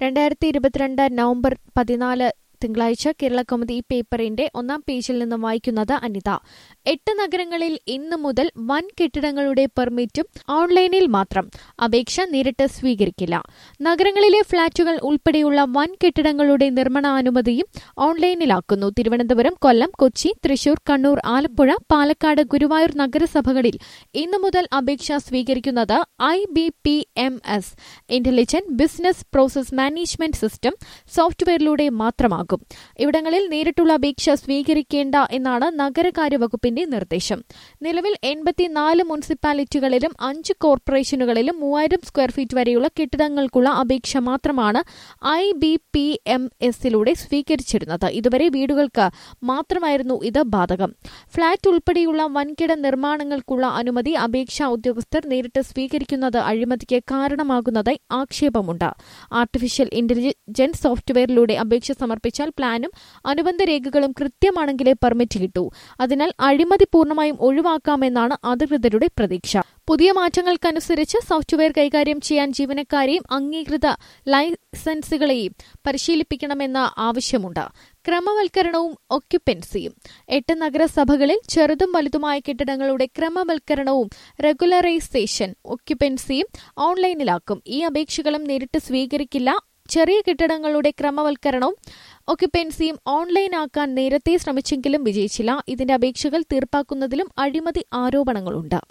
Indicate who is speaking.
Speaker 1: രണ്ടായിരത്തി ഇരുപത്തിരണ്ട് നവംബർ പതിനാല് തിങ്കളാഴ്ച കേരള കൗമുദി ഈ പേപ്പറിന്റെ ഒന്നാം പേജിൽ നിന്ന് വായിക്കുന്നത് അനിത എട്ട് നഗരങ്ങളിൽ ഇന്നു മുതൽ വൻ കെട്ടിടങ്ങളുടെ പെർമിറ്റും ഓൺലൈനിൽ മാത്രം അപേക്ഷ നേരിട്ട് സ്വീകരിക്കില്ല നഗരങ്ങളിലെ ഫ്ളാറ്റുകൾ ഉൾപ്പെടെയുള്ള വൻ കെട്ടിടങ്ങളുടെ നിർമ്മാണാനുമതിയും ഓൺലൈനിലാക്കുന്നു തിരുവനന്തപുരം കൊല്ലം കൊച്ചി തൃശൂർ കണ്ണൂർ ആലപ്പുഴ പാലക്കാട് ഗുരുവായൂർ നഗരസഭകളിൽ ഇന്നു മുതൽ അപേക്ഷ സ്വീകരിക്കുന്നത് I B P M S intelligent business process management system സോഫ്റ്റ്വെയറിലൂടെ മാത്രമാകും ഇവിടങ്ങളിൽ നേരിട്ടുള്ള അപേക്ഷ സ്വീകരിക്കേണ്ട എന്നാണ് നഗരകാര്യ വകുപ്പിന്റെ നിർദ്ദേശം നിലവിൽ എൺപത്തിനാല് മുനിസിപ്പാലിറ്റികളിലും അഞ്ച് കോർപ്പറേഷനുകളിലും മൂവായിരം സ്ക്വയർ ഫീറ്റ് വരെയുള്ള കെട്ടിടങ്ങൾക്കുള്ള അപേക്ഷ മാത്രമാണ് ഐ ബി പി എം എസിലൂടെ സ്വീകരിച്ചിരുന്നത് ഇതുവരെ വീടുകൾക്ക് മാത്രമായിരുന്നു ഇത് ബാധകം ഫ്ളാറ്റ് ഉൾപ്പെടെയുള്ള വൻകിട നിർമ്മാണങ്ങൾക്കുള്ള അനുമതി അപേക്ഷാ ഉദ്യോഗസ്ഥർ നേരിട്ട് സ്വീകരിക്കുന്നത് അഴിമതിക്ക് കാരണമാകുന്നതായി ആക്ഷേപമുണ്ട് ആർട്ടിഫിഷ്യൽ ഇന്റലിജൻസ് സോഫ്റ്റ്വെയറിലൂടെ അപേക്ഷ സമർപ്പിച്ചാൽ പ്ലാനും അനുബന്ധ രേഖകളും കൃത്യമാണെങ്കിലേ പെർമിറ്റ് കിട്ടൂ അതിനാൽ അഴിമതി പൂർണ്ണമായും ഒഴിവാക്കാമെന്നാണ് അധികൃതരുടെ പ്രതീക്ഷ പുതിയ മാറ്റങ്ങൾക്കനുസരിച്ച് സോഫ്റ്റ്വെയർ കൈകാര്യം ചെയ്യാൻ ജീവനക്കാരെയും അംഗീകൃത ലൈസൻസുകളെയും പരിശീലിപ്പിക്കണമെന്ന ആവശ്യമുണ്ട് ക്രമവൽക്കരണവും ഒക്യുപ്പൻസിയും എട്ട് നഗരസഭകളിൽ ചെറുതും വലുതുമായ കെട്ടിടങ്ങളുടെ ക്രമവൽക്കരണവും റെഗുലറൈസേഷൻ ഒക്യുപ്പൻസിയും ഓൺലൈനിലാക്കും ഈ അപേക്ഷകളും നേരിട്ട് സ്വീകരിക്കില്ല ചെറിയ കെട്ടിടങ്ങളുടെ ക്രമവൽക്കരണവും ഒക്യുപ്പൻസിയും ഓൺലൈനാക്കാൻ നേരത്തെ ശ്രമിച്ചെങ്കിലും വിജയിച്ചില്ല ഇതിന്റെ അപേക്ഷകൾ തീർപ്പാക്കുന്നതിലും അഴിമതി ആരോപണങ്ങളുണ്ട്